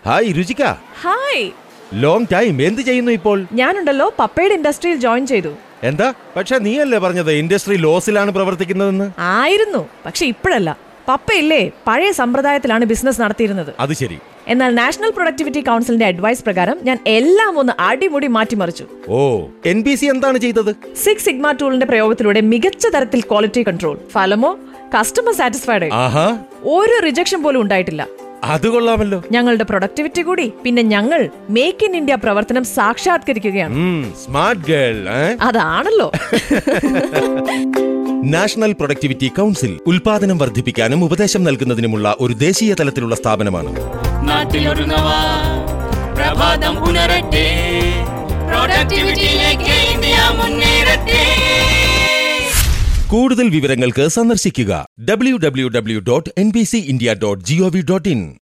hi Ruchika hi long time എന്ത് ചെയ്യുന്നു ഇപ്പോൾ ഞാനുണ്ടല്ലോ പപ്പയുടെ ഇൻഡസ്ട്രിയിൽ ജോയിൻ ചെയ്തു എന്താ പക്ഷെ നീയല്ലേ പറഞ്ഞത് ഇൻഡസ്ട്രി ലോസിലാണ് പ്രവർത്തിക്കുന്നതെന്ന് ആയിരുന്നു പക്ഷെ ഇപ്പോഴല്ല പപ്പയില്ലേ പഴയ സമ്പ്രദായത്തിലാണ് ബിസിനസ് നടത്തിയിരുന്നത് അത് ശരി എന്നാൽ നാഷണൽ പ്രൊഡക്ടിവിറ്റി കൗൺസിലിന്റെ അഡ്വൈസ് പ്രകാരം ഞാൻ എല്ലാം ഒന്ന് അടിമുടി മാറ്റിമറിച്ചു ഓ എൻ ബി സി എന്താണ് ചെയ്തത് സിക്സ് സിഗ്മ ടൂളിന്റെ പ്രയോഗത്തിലൂടെ മികച്ച തരത്തിൽ ക്വാളിറ്റി കൺട്രോൾ ഫലമോ കസ്റ്റമർ സാറ്റിസ്ഫൈഡ് ആഹാ ഒരു റിജക്ഷൻ പോലും ഉണ്ടായിട്ടില്ല അത് കൊള്ളാമല്ലോ ഞങ്ങളുടെ പ്രൊഡക്ടിവിറ്റി കൂടി പിന്നെ ഞങ്ങൾ മേക്ക് ഇൻ ഇന്ത്യ പ്രവർത്തനം സാക്ഷാത്കരിക്കുകയാണ് സ്മാർട്ട് ഗേൾ അതാണല്ലോ നാഷണൽ പ്രൊഡക്ടിവിറ്റി കൗൺസിൽ ഉൽപാദനം വർദ്ധിപ്പിക്കാനും ഉപദേശം നൽകുന്നതിനുമുള്ള ഒരു ദേശീയ തലത്തിലുള്ള സ്ഥാപനമാണ് നാട്ടിലൊരു നവ പ്രഭാതം ഉണരട്ടെ പ്രൊഡക്ടിവിറ്റിയിലേക്ക് ഇന്ത്യ മുന്നേറട്ടെ കൂടുതൽ വിവരങ്ങൾക്ക് സന്ദർശിക്കുക W W W dot N B C India dot gov dot in